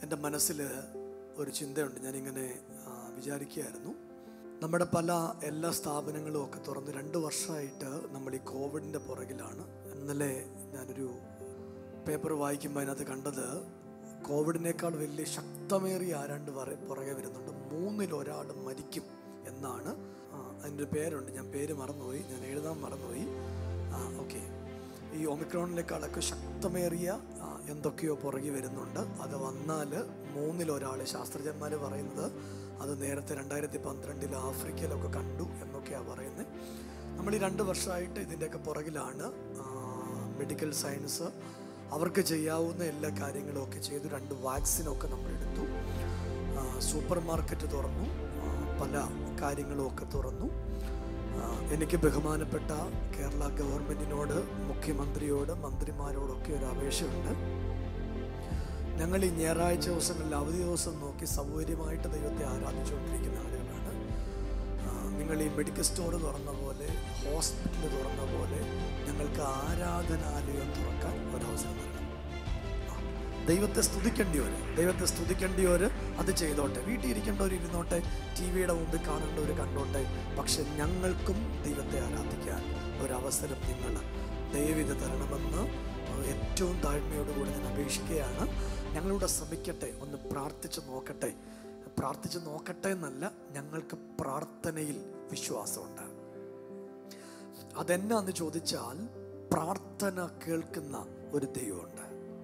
എൻ്റെ മനസ്സിൽ ഒരു ചിന്തയുണ്ട് ഞാനിങ്ങനെ ആ, വിചാരിക്കുകയായിരുന്നു നമ്മുടെ പല എല്ലാ സ്ഥാപനങ്ങളും ഒക്കെ തുറന്ന് രണ്ട് വർഷമായിട്ട് നമ്മൾ ഈ കോവിഡിൻ്റെ പുറകിലാണ് ഇന്നലെ ഞാനൊരു പേപ്പർ വായിക്കുമ്പോൾ അതിനകത്ത് കണ്ടത് കോവിഡിനേക്കാൾ വലിയ ശക്തമേറിയ ആരാണ്ട് പറ- പുറകെ വരുന്നുണ്ട് മൂന്നിൽ ഒരാൾ മരിക്കും എന്നാണ് ആ, അതിൻ്റെ ഒരു പേരുണ്ട് ഞാൻ പേര് മറന്നുപോയി ഞാൻ എഴുതാൻ മറന്നുപോയി ആ ഓക്കെ ഈ ഒമിക്രോണിനേക്കാളൊക്കെ ശക്തമേറിയ ആ, എന്തൊക്കെയോ പുറകെ വരുന്നുണ്ട് അത് വന്നാൽ മൂന്നിലൊരാൾ ശാസ്ത്രജ്ഞന്മാർ പറയുന്നത് അത് നേരത്തെ രണ്ടായിരത്തി പന്ത്രണ്ടിൽ ആഫ്രിക്കയിലൊക്കെ കണ്ടു എന്നൊക്കെയാണ് പറയുന്നത് നമ്മൾ ഈ രണ്ട് വർഷമായിട്ട് ഇതിൻ്റെയൊക്കെ പുറകിലാണ് ആ, മെഡിക്കൽ സയൻസ് അവർക്ക് ചെയ്യാവുന്ന എല്ലാ കാര്യങ്ങളും ഒക്കെ ചെയ്തു രണ്ട് വാക്സിനൊക്കെ നമ്മൾ എടുത്തു ആ, സൂപ്പർ മാർക്കറ്റ് തുറന്നു ആ, പല കാര്യങ്ങളും ഒക്കെ തുറന്നു ആ, എനിക്ക് ബഹുമാനപ്പെട്ട കേരള ഗവൺമെന്റിനോട് മുഖ്യമന്ത്രിയോട് മന്ത്രിമാരോടൊക്കെ ഒരു അപേക്ഷയുണ്ട് ഞങ്ങൾ ഈ ഞായറാഴ്ച ദിവസങ്ങളിൽ അവധി ദിവസം നോക്കി സൗകര്യമായിട്ട് ദൈവത്തെ ആരാധിച്ചുകൊണ്ടിരിക്കുന്ന ആളുകളാണ് ആ, നിങ്ങൾ ഈ മെഡിക്കൽ സ്റ്റോർ തുറന്ന പോലെ ഹോസ്പിറ്റൽ തുറന്ന പോലെ ഞങ്ങൾക്ക് ആരാധനാലയം തുറക്കാൻ ഒരവസരം നൽകണം ആ, ദൈവത്തെ സ്തുതിക്കേണ്ടിയവർ ദൈവത്തെ സ്തുതിക്കേണ്ടിയവർ അത് ചെയ്തോട്ടെ വീട്ടിൽ ഇരിക്കേണ്ടവർ ഇരുന്നോട്ടെ ടി വിയുടെ മുമ്പിൽ കാണേണ്ടവർ കണ്ടോട്ടെ പക്ഷെ ഞങ്ങൾക്കും ദൈവത്തെ ആരാധിക്കാൻ ഒരവസരം നിങ്ങൾ ദൈവവിധ തരണമെന്ന് ഏറ്റവും താഴ്മയോടുകൂടി ഞാൻ അപേക്ഷിക്കുകയാണ് ഞങ്ങളോട് ശ്രമിക്കട്ടെ ഒന്ന് പ്രാർത്ഥിച്ച് നോക്കട്ടെ പ്രാർത്ഥിച്ച് നോക്കട്ടെ എന്നല്ല ഞങ്ങൾക്ക് പ്രാർത്ഥനയിൽ വിശ്വാസമുണ്ട് അതെന്നാന്ന് ചോദിച്ചാൽ പ്രാർത്ഥന കേൾക്കുന്ന ഒരു ദൈവമുണ്ട്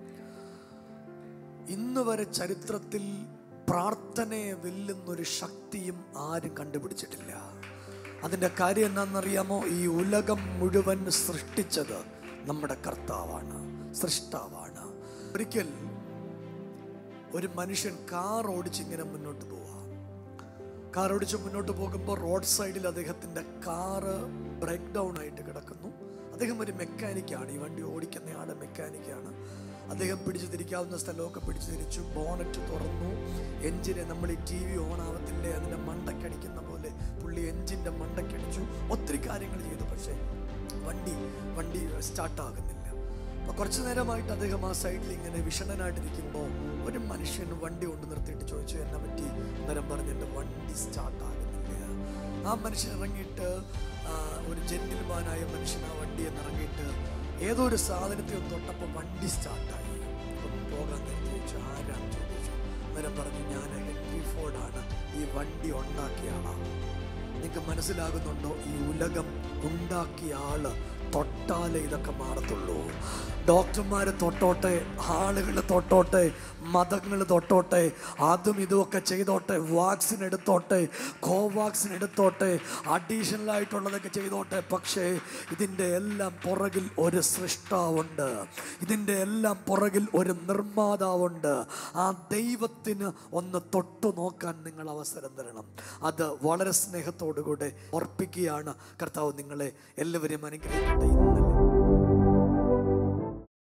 ഇന്ന് വരെ ചരിത്രത്തിൽ പ്രാർത്ഥനയെ വെല്ലുന്നൊരു ശക്തിയും ആരും കണ്ടുപിടിച്ചിട്ടില്ല അതിൻ്റെ കാര്യം എന്താണെന്നറിയാമോ ഈ ഉലകം മുഴുവൻ സൃഷ്ടിച്ചത് നമ്മുടെ കർത്താവാണ് സൃഷ്ടാവാണ് ഒരിക്കൽ ഒരു മനുഷ്യൻ കാർ ഓടിച്ച് ഇങ്ങനെ മുന്നോട്ട് പോവാ കാർ ഓടിച്ച് മുന്നോട്ട് പോകുമ്പോൾ റോഡ് സൈഡിൽ അദ്ദേഹത്തിൻ്റെ കാറ് ബ്രേക്ക് ഡൗൺ ആയിട്ട് കിടക്കുന്നു അദ്ദേഹം ഒരു മെക്കാനിക്കാണ് ഈ വണ്ടി ഓടിക്കുന്ന ആള് മെക്കാനിക്കാണ് അദ്ദേഹം പിടിച്ചു തിരിക്കാവുന്ന സ്ഥലമൊക്കെ പിടിച്ചു തിരിച്ചു ബോണറ്റ് തുറന്നു എഞ്ചിനെ നമ്മൾ ഈ ടി വി ഓൺ ആവത്തില്ലേ അതിൻ്റെ മണ്ടക്കടിക്കുന്ന പോലെ പുള്ളി എഞ്ചിൻ്റെ മണ്ടക്കടിച്ചു ഒത്തിരി കാര്യങ്ങൾ ചെയ്തു പക്ഷേ വണ്ടി വണ്ടി സ്റ്റാർട്ടാകുന്നില്ല അപ്പോൾ കുറച്ചു നേരമായിട്ട് അദ്ദേഹം ആ സൈഡിൽ ഇങ്ങനെ വിഷണനായിട്ടിരിക്കുമ്പോൾ ഒരു മനുഷ്യൻ വണ്ടി കൊണ്ട് നിർത്തിയിട്ട് ചോദിച്ചു എന്നെ പറ്റി അന്നേരം പറഞ്ഞ് എൻ്റെ വണ്ടി സ്റ്റാർട്ട് ആകുന്നില്ല ആ മനുഷ്യൻ ഇറങ്ങിയിട്ട് ആ, ഒരു ജെന്റിൽമാനായ മനുഷ്യൻ ആ വണ്ടിയിൽ നിന്ന് ഇറങ്ങിയിട്ട് ഏതോ ഒരു സാധനത്തെ ഒന്ന് തൊട്ടപ്പോൾ വണ്ടി സ്റ്റാർട്ടായി അപ്പം പോകാൻ നേരത്തെ ചോദിച്ചു ആരാന്ന് ചോദിച്ചു അന്നേരം പറഞ്ഞു ഞാൻ ഹെൻറി ഫോർഡാണ് ഈ വണ്ടി ഉണ്ടാക്കിയ ആളാണ് നിങ്ങൾക്ക് മനസ്സിലാകുന്നുണ്ടോ ഈ ഉലകം ഉണ്ടാക്കിയ ആള് തൊട്ടാലേ ഇതൊക്കെ മാറത്തുള്ളൂ ഡോക്ടർമാർ തൊട്ടോട്ടെ ആളുകൾ തൊട്ടോട്ടെ മതങ്ങൾ തൊട്ടോട്ടെ അതും ഇതുമൊക്കെ ചെയ്തോട്ടെ വാക്സിൻ എടുത്തോട്ടെ കോവാക്സിൻ എടുത്തോട്ടെ അഡീഷണൽ ആയിട്ടുള്ളതൊക്കെ ചെയ്തോട്ടെ പക്ഷേ ഇതിൻ്റെ എല്ലാം പുറകിൽ ഒരു സൃഷ്ടാവുണ്ട് ഇതിൻ്റെ എല്ലാം പുറകിൽ ഒരു നിർമ്മാതാവുണ്ട് ആ ദൈവത്തിന് ഒന്ന് തൊട്ടു നോക്കാൻ നിങ്ങൾ അവസരം തരണം അത് വളരെ സ്നേഹത്തോടുകൂടെ ഓർപ്പിക്കുകയാണ് കർത്താവ് നിങ്ങളെ എല്ലാവരെയും അനുഗ്രഹിക്കട്ടെ